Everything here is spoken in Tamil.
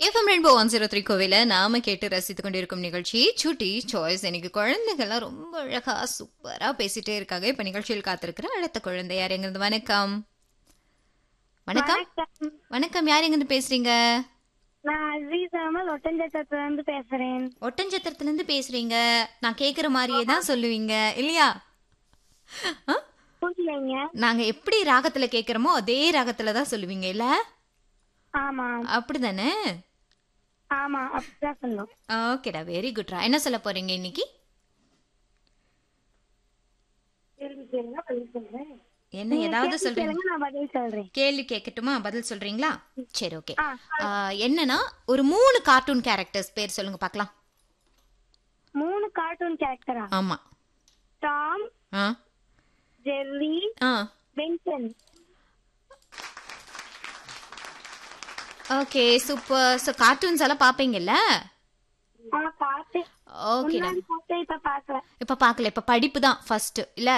FM rainbow one zero three கோவில நாம கேட்டு ரசித்துக் கொண்டிருக்கும் நிகழ்ச்சி சுட்டி சாய்ஸ் இன்னைக்கு குழந்தைகள்லாம் ரொம்ப அழகா சூப்பரா பேசிட்டே இருக்காங்க இப்ப நிகழ்ச்சியில் காத்திருக்கிற அடுத்த குழந்தை யார் எங்கிருந்து வணக்கம் வணக்கம் வணக்கம் யார் எங்கிருந்து பேசுறீங்க நான் அசீஸ் அகமது ஒட்டஞ்சத்திரத்துல இருந்து பேசுறேன் ஒட்டஞ்சத்திரத்துல இருந்து பேசுறீங்க நான் கேக்குற மாதிரியே தான் சொல்லுவீங்க இல்லையா ஆ? புரியலைங்க நாங்க எப்படி ராகத்துல கேக்குறோமோ அதே ராகத்துல தான் சொல்லுவீங்க இல்ல ஆமா அப்படிதானே ஆமா அப்படிதான் சொல்லும் ஓகேடா வெரி குட்ரா என்ன சொல்ல போறீங்க இன்னைக்கு கேள்வி கேளுங்க பதில் சொல்றேன் என்ன நீங்க ஏதாவது கேள்வி சொல்றீங்க கேளுங்க நான் பதில் சொல்றேன் கேள்வி கேட்கட்டுமா பதில் சொல்றீங்களா சரி ஓகே ஆ, என்னன்னா ஒரு மூணு கார்ட்டூன் கேரக்டர்ஸ் பேர் சொல்லுங்க பார்க்கலாம் மூணு கார்ட்டூன் கேரக்டரா ஆமா Tom ah Jerry ah Benson okay super so கார்ட்டூன்ஸ் எல்லாம் பார்ப்பீங்கல்ல நான் பார்த்தேன் ஓகேடா முன்னாடி பார்த்தேன் இப்ப பாக்கல இப்ப பார்க்கல இப்ப படிப்பு தான் ஃபர்ஸ்ட் இல்ல